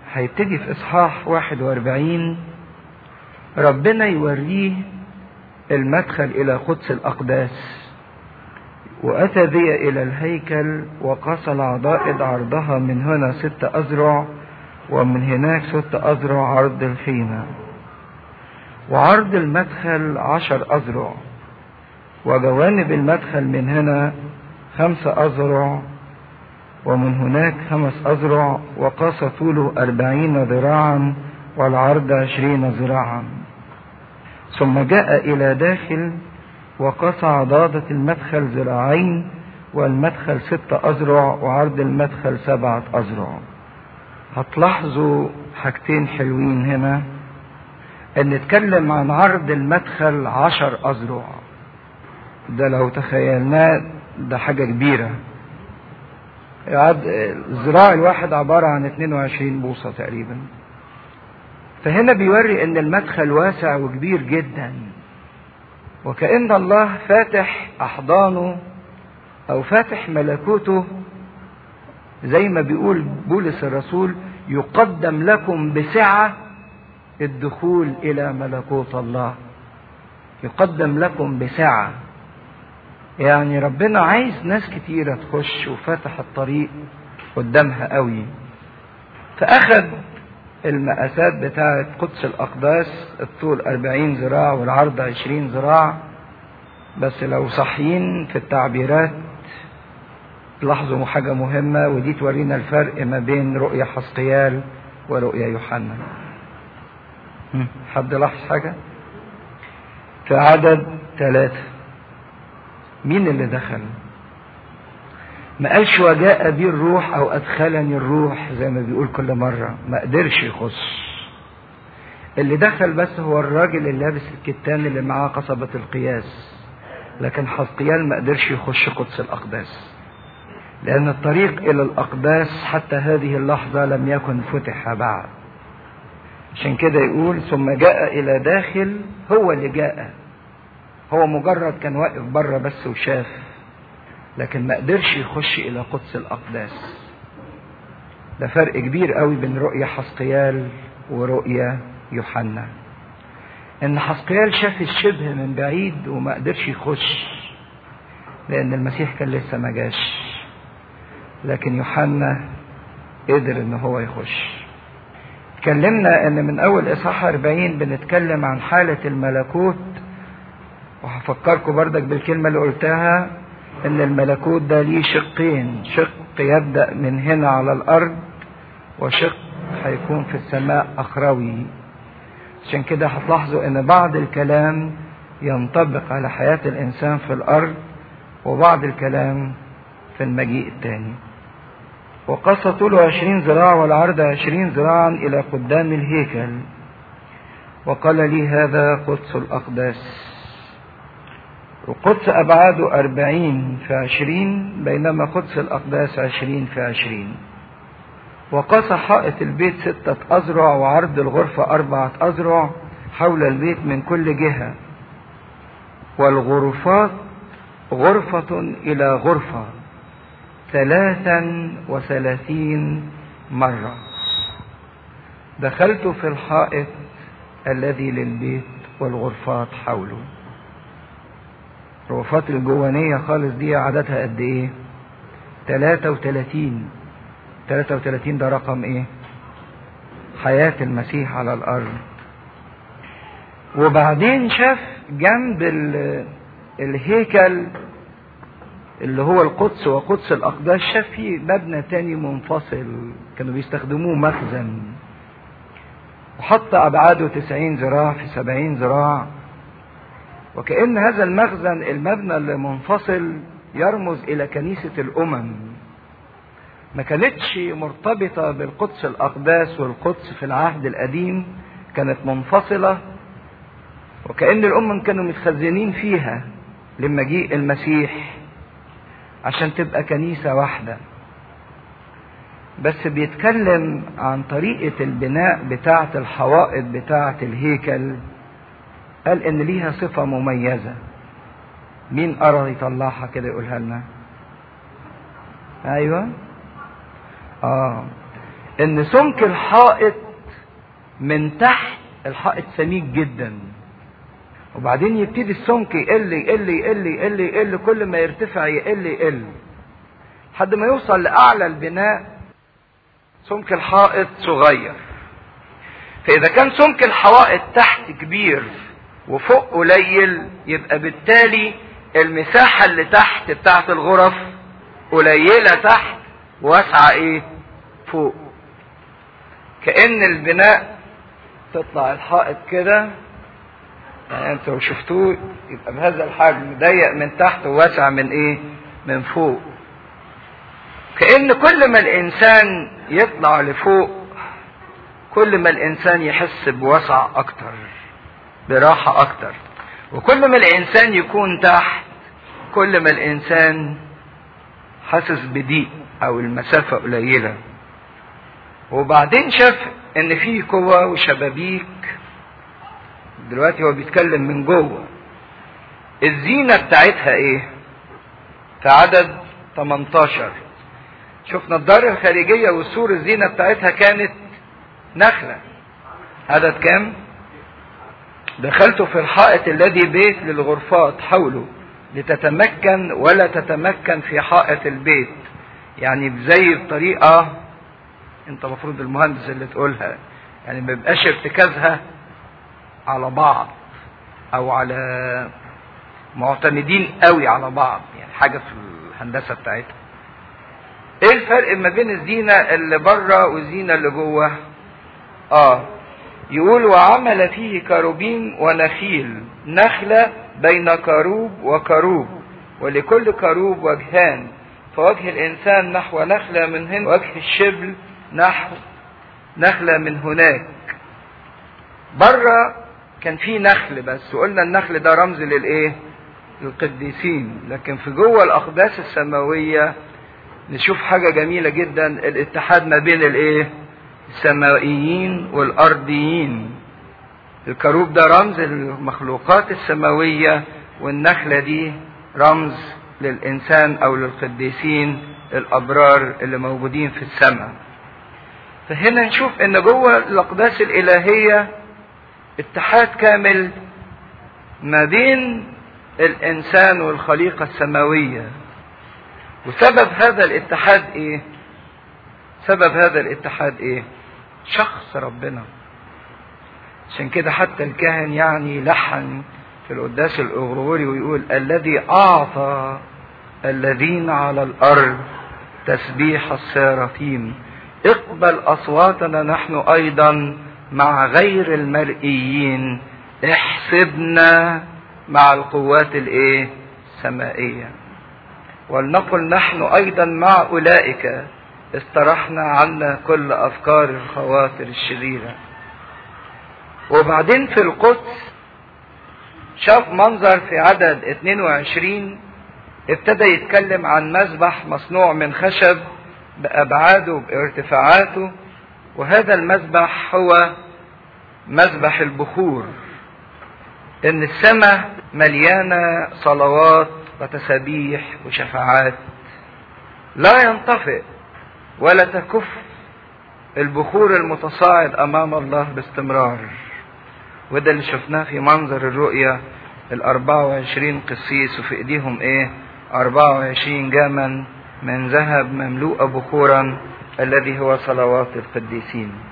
هيبتدي في إصحاح 41 ربنا يوريه المدخل إلى قدس الأقداس وأتى بي إلى الهيكل وقاس العضائد عرضها من هنا ست أذرع ومن هناك ست أذرع عرض الخيمة وعرض المدخل عشر أذرع وجوانب المدخل من هنا خمس أذرع ومن هناك خمس أذرع وقاس طوله أربعين ذراعا والعرض عشرين ذراعا ثم جاء إلى داخل وقاس عضادة المدخل ذراعين والمدخل ست أذرع وعرض المدخل سبعة أذرع هتلاحظوا حاجتين حلوين هنا ان نتكلم عن عرض المدخل عشر أذرع ده لو تخيلناه ده حاجة كبيرة الذراع الواحد عبارة عن 22 بوصة تقريبا فهنا بيوري ان المدخل واسع وكبير جدا وكأن الله فاتح أحضانه أو فاتح ملكوته زي ما بيقول بولس الرسول يقدم لكم بسعة الدخول إلى ملكوت الله يقدم لكم بسعة يعني ربنا عايز ناس كتيرة تخش وفتح الطريق قدامها قوي فأخذ المقاسات بتاعة قدس الأقداس الطول 40 ذراع والعرض 20 ذراع بس لو صحيين في التعبيرات تلاحظوا حاجة مهمة ودي تورينا الفرق ما بين رؤية حسقيال ورؤية يوحنا حد لاحظ حاجة في عدد ثلاثة مين اللي دخل ما قالش وجاء بي الروح او ادخلني الروح زي ما بيقول كل مرة ما قدرش يخش اللي دخل بس هو الراجل اللي لابس الكتان اللي معاه قصبة القياس لكن حسقيال ما قدرش يخش قدس الاقداس لان الطريق الى الاقداس حتى هذه اللحظة لم يكن فتح بعد عشان كده يقول ثم جاء الى داخل هو اللي جاء هو مجرد كان واقف بره بس وشاف لكن ما قدرش يخش الى قدس الاقداس ده فرق كبير قوي بين رؤية حسقيال ورؤية يوحنا ان حسقيال شاف الشبه من بعيد وما قدرش يخش لان المسيح كان لسه ما جاش لكن يوحنا قدر ان هو يخش اتكلمنا ان من اول اصحاح 40 بنتكلم عن حالة الملكوت وهفكركم بردك بالكلمة اللي قلتها ان الملكوت ده ليه شقين شق يبدأ من هنا على الارض وشق هيكون في السماء اخروي عشان كده هتلاحظوا ان بعض الكلام ينطبق على حياة الانسان في الارض وبعض الكلام في المجيء الثاني وقص طوله عشرين ذراع والعرض عشرين ذراعا إلى قدام الهيكل وقال لي هذا قدس الأقداس وقدس أبعاده أربعين في عشرين بينما قدس الأقداس عشرين في عشرين وقاس حائط البيت ستة أذرع وعرض الغرفة أربعة أذرع حول البيت من كل جهة والغرفات غرفة إلى غرفة ثلاثا وثلاثين مرة دخلت في الحائط الذي للبيت والغرفات حوله الغرفات الجوانية خالص دي عددها قد ايه تلاتة وتلاتين تلاتة وتلاتين ده رقم ايه حياة المسيح على الارض وبعدين شاف جنب الهيكل اللي هو القدس وقدس الأقداس شاف فيه مبنى تاني منفصل كانوا بيستخدموه مخزن وحط أبعاده تسعين ذراع في سبعين ذراع وكأن هذا المخزن المبنى اللي منفصل يرمز إلى كنيسة الأمم ما كانتش مرتبطة بالقدس الأقداس والقدس في العهد القديم كانت منفصلة وكأن الأمم كانوا متخزنين فيها لمجيء المسيح عشان تبقى كنيسة واحدة بس بيتكلم عن طريقة البناء بتاعة الحوائط بتاعة الهيكل قال ان ليها صفة مميزة مين قرر يطلعها كده يقولها لنا ايوه اه ان سمك الحائط من تحت الحائط سميك جدا وبعدين يبتدي السمك يقل يقل يقل يقل يقل كل ما يرتفع يقل يقل لحد ما يوصل لاعلى البناء سمك الحائط صغير فاذا كان سمك الحوائط تحت كبير وفوق قليل يبقى بالتالي المساحة اللي تحت بتاعت الغرف قليلة تحت واسعة ايه فوق كأن البناء تطلع الحائط كده يعني انتوا لو شفتوه يبقى بهذا الحجم ضيق من تحت وواسع من ايه من فوق كأن كل ما الانسان يطلع لفوق كل ما الانسان يحس بوسع اكتر براحة اكتر وكل ما الانسان يكون تحت كل ما الانسان حاسس بضيق او المسافة قليلة وبعدين شاف ان في قوة وشبابيك دلوقتي هو بيتكلم من جوه الزينة بتاعتها ايه في عدد 18 شفنا الدار الخارجية والسور الزينة بتاعتها كانت نخلة عدد كام دخلت في الحائط الذي بيت للغرفات حوله لتتمكن ولا تتمكن في حائط البيت يعني زي بطريقة انت المفروض المهندس اللي تقولها يعني ما يبقاش ارتكازها على بعض او على معتمدين قوي على بعض يعني حاجة في الهندسة بتاعتها ايه الفرق ما بين الزينة اللي بره والزينة اللي جوه اه يقول وعمل فيه كروبين ونخيل نخلة بين كروب وكروب ولكل كروب وجهان فوجه الإنسان نحو نخلة من هنا وجه الشبل نحو نخلة من هناك بره كان في نخل بس وقلنا النخل ده رمز للايه للقديسين لكن في جوه الاقداس السماويه نشوف حاجه جميله جدا الاتحاد ما بين الايه السمائيين والارضيين الكروب ده رمز للمخلوقات السماويه والنخله دي رمز للانسان او للقديسين الابرار اللي موجودين في السماء فهنا نشوف ان جوه الاقداس الالهيه اتحاد كامل ما بين الانسان والخليقه السماويه وسبب هذا الاتحاد ايه سبب هذا الاتحاد ايه شخص ربنا عشان كده حتى الكاهن يعني لحن في القداس الاغروري ويقول الذي اعطى الذين على الارض تسبيح السرافيم اقبل اصواتنا نحن ايضا مع غير المرئيين احسبنا مع القوات الايه السمائيه ولنقل نحن ايضا مع اولئك استرحنا عنا كل افكار الخواطر الشريره وبعدين في القدس شاف منظر في عدد 22 ابتدى يتكلم عن مذبح مصنوع من خشب بأبعاده بارتفاعاته وهذا المذبح هو مذبح البخور ان السماء مليانة صلوات وتسابيح وشفاعات لا ينطفئ ولا تكف البخور المتصاعد امام الله باستمرار وده اللي شفناه في منظر الرؤية ال 24 قسيس وفي ايديهم ايه 24 جاما من ذهب مملوءة بخورا الذي هو صلوات القديسين